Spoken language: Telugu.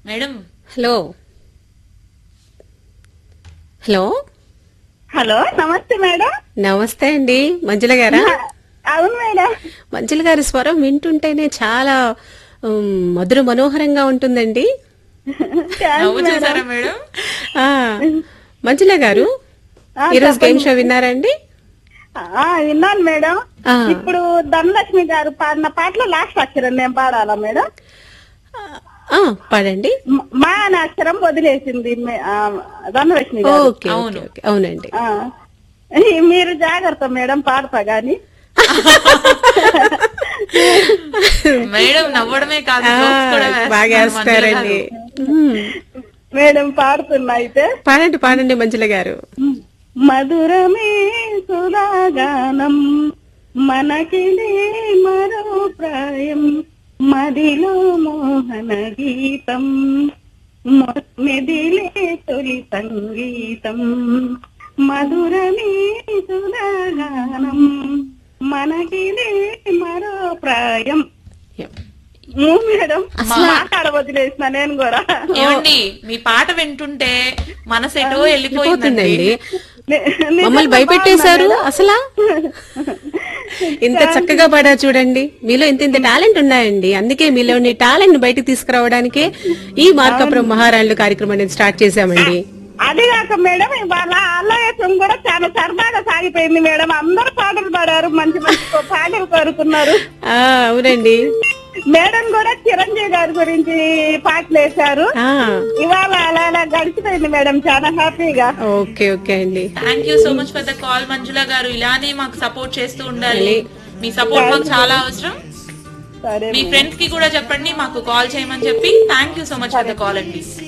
మేడం హలో హలో హలో నమస్తే మేడం నమస్తే అండి మంజుల గారా అవును మేడం మంజుల గారి స్వరం వింటుంటేనే చాలా ఉమ్, మధుర మనోహరంగా ఉంటుందండి నవ్వు చూసారా మేడం ఆ మంజుల గారు ఈరోజు గేమ్ షో విన్నారండి ఆ, విన్నాను మేడం ఆ. ఇప్పుడు ధనలక్ష్మి గారు పాడిన పాటలో లాస్ట్ అక్షరం నేను పాడాలా మేడం ఆ, పాడండి మ- మా అనే అక్షరం వదిలేసింది మే- ఆ, ధనలక్ష్మి గారు ఓకే ఓకే ఓకే అవునండి ఆ. మీరు జాగ్రత్త మేడం పాడతా గాని మేడం నవ్వడమే కాదు ఆ, jokes కూడా బాగా వేస్తున్నారు మంజుల వేస్తారండి గారు. ఉమ్, మేడం పాడుతున్నా అయితే పాడండి పాడండి మంజుల గారు మధురమే సురాగానం మనకిదే మరో ప్రాయం మదిలో మోహన గీతం మొ- మెదిలే తొలి సంగీతం మధురమే సురాగానం మనకిదే మరో ప్రాయం యప్. ఊ మేడం మాట్లాడ వదిలేసిన నేను కూడా ఏమండి మీ పాట వింటుంటే మనసు ఎటో వెళ్ళిపోయిందండి వెళ్ళిపోతుందండి నే- మమ్మల్ని నిజంగా భయపెట్టేశారు బాగున్నా అసలా ఇంత చక్కగా పాడా చూడండి మీలో ఇంత ఇంత టాలెంట్ ఉన్నాయండి అందుకే మీలోని టాలెంట్ బయటకు తీసుకురావడానికే ఈ మార్కాపురం మహారాణులు కార్యక్రమం అనేది స్టార్ట్ చేశామండి అది కాక మేడం ఇవాళ ఆలయం కూడా చాలా సరదాగా సాగిపోయింది మేడం అందరూ పాటలు పాడారు మంచి మంచి కో- పాటలు కోరుకున్నారు ఆ అవునండి మేడం కూడా చిరంజీవి గారి గురించి పాటలు వేశారు ఆ ఇవాళ అలా అలా గడిచిపోయింది మేడం చాలా హ్యాపీగా ఓకే ఓకే అండి thank you so much for the call Manjula గారు ఇలానే మాకు సపోర్ట్ చేస్తూ ఉండాలి మీ సపోర్ట్ మాకు చాలా అవసరం సరే మీ ఫ్రెండ్స్ కి కూడా చెప్పండి మాకు కాల్ చేయమని చెప్పి thank you so much for the call అండి